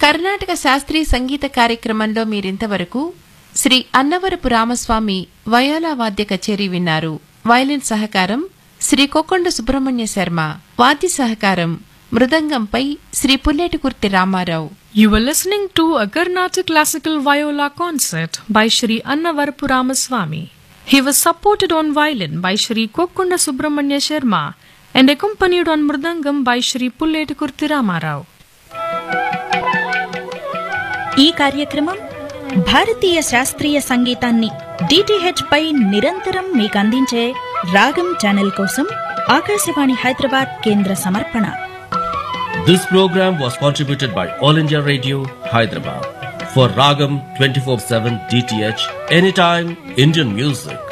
కర్ణాటక శాస్త్రీయ సంగీత కార్యక్రమంలో మీరింతవరకు శ్రీ అన్నవరపు రామస్వామి వయోలా వాద్య కచేరీ విన్నారు వయలిన్ సహకారం శ్రీ కొక్కొండ సుబ్రహ్మణ్య శర్మ వాద్య సహకారం మృదంగంపై Shri పుల్లేటికుర్తి Ramarao You were listening to a Carnatic classical viola concert by Shri Annavarapu Ramaswamy. He was supported on violin by Shri Kokkonda Subramanya Sharma and accompanied on mridangam by Shri Pulletukurti Ramarao. ఈ కార్యక్రమం భారతీయ శాస్త్రీయ సంగీతాన్ని DTH పై నిరంతరం మీకు అందించే రాగం channel కోసం ఆకాశవాణి హైదరాబాద్ కేంద్ర సమర్పణ This program was contributed by All India Radio, Hyderabad. For Ragam 24-7 DTH, anytime Indian music.